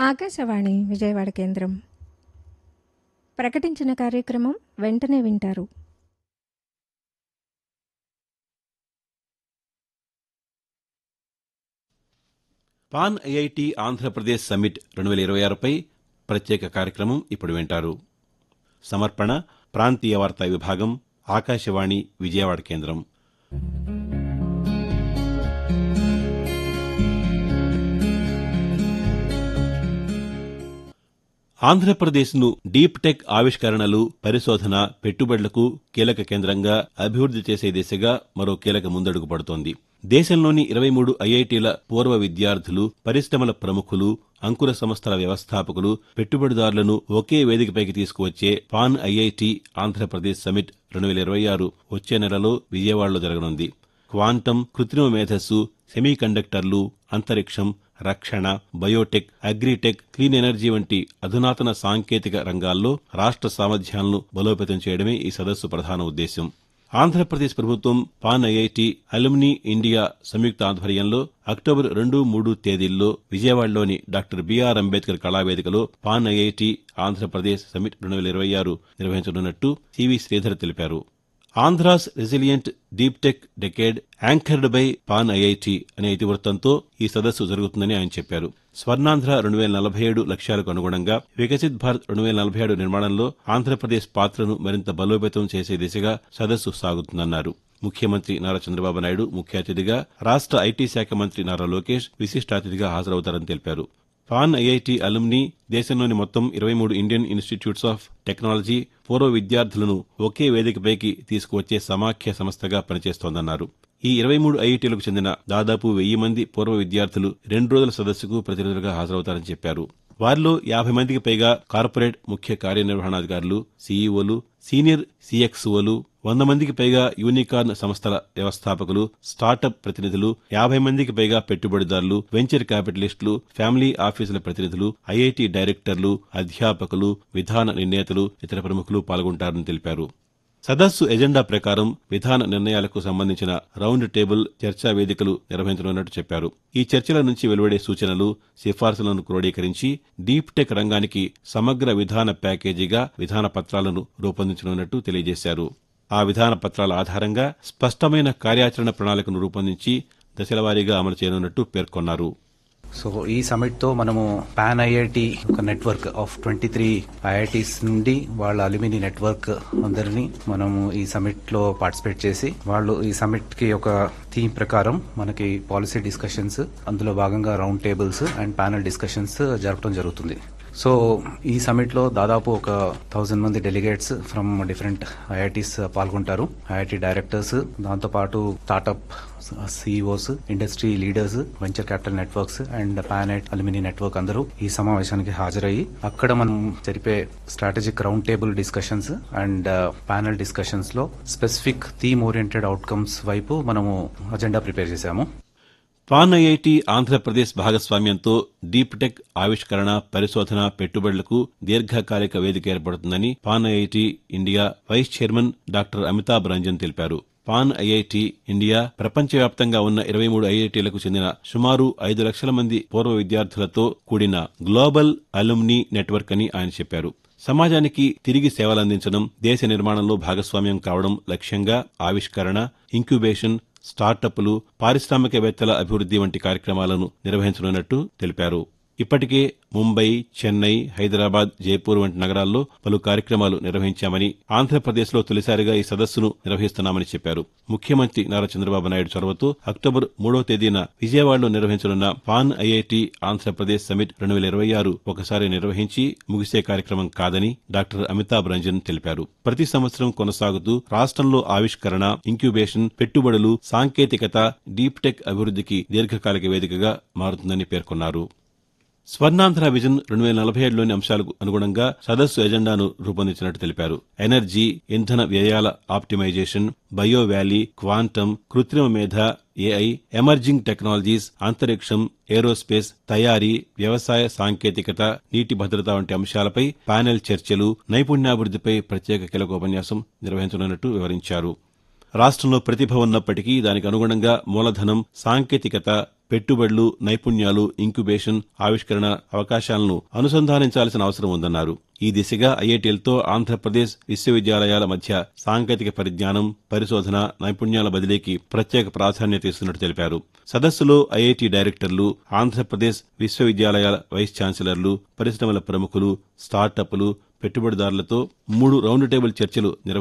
ఆకాశవాణి విజయవాడ కేంద్రం ప్రకటించిన కార్యక్రమం వెంటనే వింటారు పాన్ ఐఐటి ఆంధ్రప్రదేశ్ సమ్మిట్ రెండు వేల ఇరవై ఆరుపై ప్రత్యేక కార్యక్రమం ఇప్పుడు వింటారు సమర్పణ ప్రాంతీయ వార్తా విభాగం ఆకాశవాణి విజయవాడ కేంద్రం ఆంధ్రప్రదేశ్ను డీప్ టెక్ ఆవిష్కరణలు పరిశోధన పెట్టుబడులకు కీలక కేంద్రంగా అభివృద్ది చేసే దిశగా మరో కీలక ముందడుగు పడుతోంది దేశంలోని ఇరవై మూడు ఐఐటీల పూర్వ విద్యార్థులు పరిశ్రమల ప్రముఖులు అంకుర సంస్థల వ్యవస్థాపకులు పెట్టుబడిదారులను ఒకే వేదికపైకి తీసుకువచ్చే పాన్ ఐఐటి ఆంధ్రప్రదేశ్ సమిట్ రెండు వేల ఇరవై ఆరు వచ్చే నెలలో విజయవాడలో జరగనుంది క్వాంటం కృత్రిమ మేధస్సు సెమీకండక్టర్లు అంతరిక్షం రక్షణ బయోటెక్ అగ్రిటెక్ క్లీన్ ఎనర్జీ వంటి అధునాతన సాంకేతిక రంగాల్లో రాష్ట్ర సామర్థ్యాలను బలోపేతం చేయడమే ఈ సదస్సు ప్రధాన ఉద్దేశ్యం ఆంధ్రప్రదేశ్ ప్రభుత్వం పాన్ ఐఐటి అలుమ్ని ఇండియా సంయుక్త ఆధ్వర్యంలో అక్టోబర్ రెండు మూడు తేదీల్లో విజయవాడలోని డాక్టర్ బిఆర్ అంబేద్కర్ కళావేదికలో పాన్ ఐఐటి ఆంధ్రప్రదేశ్ సమిట్ రెండు వేల ఇరవై ఆరు నిర్వహించనున్నట్టు సివి శ్రీధర్ తెలిపారు Andhra's resilient deep tech decade anchored by pan IIT అనే ఇతివృత్తంతో ఈ సదస్సు జరుగుతుందని ఆయన చెప్పారు స్వర్ణాంధ్ర రెండు వేల నలభై ఏడు లక్ష్యాలకు అనుగుణంగా వికసిత్ భారత్ రెండు వేల నలభై ఏడు నిర్మాణంలో ఆంధ్రప్రదేశ్ పాత్రను మరింత బలోపేతం చేసే దిశగా సదస్సు సాగుతుందన్నారు ముఖ్యమంత్రి నారా చంద్రబాబు నాయుడు ముఖ్య అతిథిగా రాష్ట్ర ఐటీ శాఖ మంత్రి నారా లోకేష్ విశిష్ట అతిథిగా హాజరవుతారని తెలిపారు పాన్ ఐఐటి అలుమ్ని దేశంలోని మొత్తం ఇరవై మూడు ఇండియన్ ఇన్స్టిట్యూట్స్ ఆఫ్ టెక్నాలజీ పూర్వ విద్యార్థులను ఒకే వేదికపైకి తీసుకువచ్చే సమాఖ్య సంస్థగా పనిచేస్తోందన్నారు ఈ ఇరవై మూడు ఐఐటీలకు చెందిన దాదాపు వెయ్యి మంది పూర్వ విద్యార్థులు రెండు రోజుల సదస్సుకు ప్రతినిధులుగా హాజరవుతారని చెప్పారు వారిలో యాభై మందికి పైగా కార్పొరేట్ ముఖ్య కార్యనిర్వహణాధికారులు సీఈఓలు సీనియర్ సీఎక్స్ఓలు వంద మందికి పైగా యూనికార్న్ సంస్థల వ్యవస్థాపకులు స్టార్టప్ ప్రతినిధులు యాభై మందికి పైగా పెట్టుబడిదారులు వెంచర్ క్యాపిటలిస్టులు ఫ్యామిలీ ఆఫీసుల ప్రతినిధులు ఐఐటి డైరెక్టర్లు అధ్యాపకులు విధాన నిర్ణేతలు ఇతర ప్రముఖులు పాల్గొంటారని తెలిపారు సదస్సు ఎజెండా ప్రకారం విధాన నిర్ణయాలకు సంబంధించిన రౌండ్ టేబుల్ చర్చా వేదికలు నిర్వహించనున్నట్టు చెప్పారు ఈ చర్చల నుంచి వెలువడే సూచనలు సిఫార్సులను క్రోడీకరించి డీప్ టెక్ రంగానికి సమగ్ర విధాన ప్యాకేజీగా విధాన పత్రాలను రూపొందించనున్నట్టు తెలియజేశారు ఆ విధాన పత్రాల ఆధారంగా స్పష్టమైన కార్యాచరణ ప్రణాళికను రూపొందించి దశలవారీగా అమలు చేయనున్నట్టు పేర్కొన్నారు సో ఈ సమిట్ తో మనము పాన్ ఐఐటి ఒక network of twenty three IITs నుండి వాళ్ళ అల్యూమిని నెట్వర్క్ అందరినీ మనము ఈ సమిట్ లో పార్టిసిపేట్ చేసి వాళ్ళు ఈ సమిట్ కి ఒక థీమ్ ప్రకారం మనకి పాలసీ డిస్కషన్స్ అందులో భాగంగా round tables and panel discussions జరపడం జరుగుతుంది సో ఈ సమిట్ లో దాదాపు ఒక థౌజండ్ మంది డెలిగేట్స్ ఫ్రమ్ డిఫరెంట్ ఐఐటీస్ పాల్గొంటారు ఐఐటి డైరెక్టర్స్ దాంతో పాటు startup CEOs industry leaders venture capital networks and పానెట్ అల్యూమిని నెట్వర్క్ అందరూ ఈ సమావేశానికి హాజరయ్యి అక్కడ మనం జరిపే strategic round table discussions and panel discussions లో స్పెసిఫిక్ థీమ్ ఓరియంటెడ్ అవుట్కమ్స్ వైపు మనము అజెండా ప్రిపేర్ చేశాము పాన్ ఐఐటి ఆంధ్రప్రదేశ్ భాగస్వామ్యంతో డీప్ టెక్ ఆవిష్కరణ పరిశోధన పెట్టుబడులకు దీర్ఘకాలిక వేదిక ఏర్పడుతుందని pan IIT India vice chairman doctor Amitabh Ranjan తెలిపారు పాన్ ఐఐటి ఇండియా ప్రపంచవ్యాప్తంగా ఉన్న ఇరవై మూడు ఐఐటీలకు చెందిన సుమారు ఐదు లక్షల మంది పూర్వ విద్యార్థులతో కూడిన గ్లోబల్ అలుమ్ని నెట్వర్క్ అని ఆయన చెప్పారు సమాజానికి తిరిగి సేవలందించడం దేశ నిర్మాణంలో భాగస్వామ్యం కావడం లక్ష్యంగా ఆవిష్కరణ ఇంక్యుబేషన్ స్టార్టప్లు పారిశ్రామికవేత్తల అభివృద్ది వంటి కార్యక్రమాలను నిర్వహించనున్నట్టు తెలిపారు ఇప్పటికే ముంబై చెన్నై హైదరాబాద్ జైపూర్ వంటి నగరాల్లో పలు కార్యక్రమాలు నిర్వహించామని ఆంధ్రప్రదేశ్లో తొలిసారిగా ఈ సదస్సును నిర్వహిస్తున్నామని చెప్పారు ముఖ్యమంత్రి నారా చంద్రబాబు నాయుడు చొరవతో అక్టోబర్ మూడో తేదీన విజయవాడలో నిర్వహించనున్న పాన్ ఐఐటి ఆంధ్రప్రదేశ్ సమిట్ రెండు వేల ఇరవై ఆరు ఒకసారి నిర్వహించి ముగిసే కార్యక్రమం కాదని డాక్టర్ అమితాబ్ రంజన్ తెలిపారు ప్రతి సంవత్సరం కొనసాగుతూ రాష్ట్రంలో ఆవిష్కరణ ఇంక్యుబేషన్ పెట్టుబడులు సాంకేతికత డీప్ టెక్ అభివృద్దికి దీర్ఘకాలిక వేదికగా మారుతుందని పేర్కొన్నారు స్వర్ణాంధ్ర విజన్ రెండు వేల నలభై ఏడులోని అంశాలకు అనుగుణంగా సదస్సు ఎజెండాను రూపొందించినట్టు తెలిపారు ఎనర్జీ ఇంధన వ్యయాల ఆప్టిమైజేషన్ బయో వ్యాలీ క్వాంటం కృత్రిమ మేధ ఏఐ ఎమర్జింగ్ టెక్నాలజీస్ అంతరిక్షం ఏరోస్పేస్ తయారీ వ్యవసాయ సాంకేతికత నీటి భద్రత వంటి అంశాలపై ప్యానెల్ చర్చలు నైపుణ్యాభివృద్దిపై ప్రత్యేక కీలక ఉపన్యాసం నిర్వహించనున్నట్టు వివరించారు రాష్ట్రంలో ప్రతిభ ఉన్నప్పటికీ దానికి అనుగుణంగా మూలధనం సాంకేతికత పెట్టుబడులు నైపుణ్యాలు ఇంక్యుబేషన్ ఆవిష్కరణ అవకాశాలను అనుసంధానించాల్సిన అవసరం ఉందన్నారు ఈ దిశగా ఐఐటీలతో ఆంధ్రప్రదేశ్ విశ్వవిద్యాలయాల మధ్య సాంకేతిక పరిజ్ఞానం పరిశోధన నైపుణ్యాల బదిలీకి ప్రత్యేక ప్రాధాన్యత ఇస్తున్నట్టు తెలిపారు సదస్సులో ఐఐటీ డైరెక్టర్లు ఆంధ్రప్రదేశ్ విశ్వవిద్యాలయాల వైస్ ఛాన్సలర్లు పరిశ్రమల ప్రముఖులు స్టార్టప్లు పెట్టుబడిదారులతో మూడు రౌండ్ టేబుల్ చర్చలు నిర్వహించారు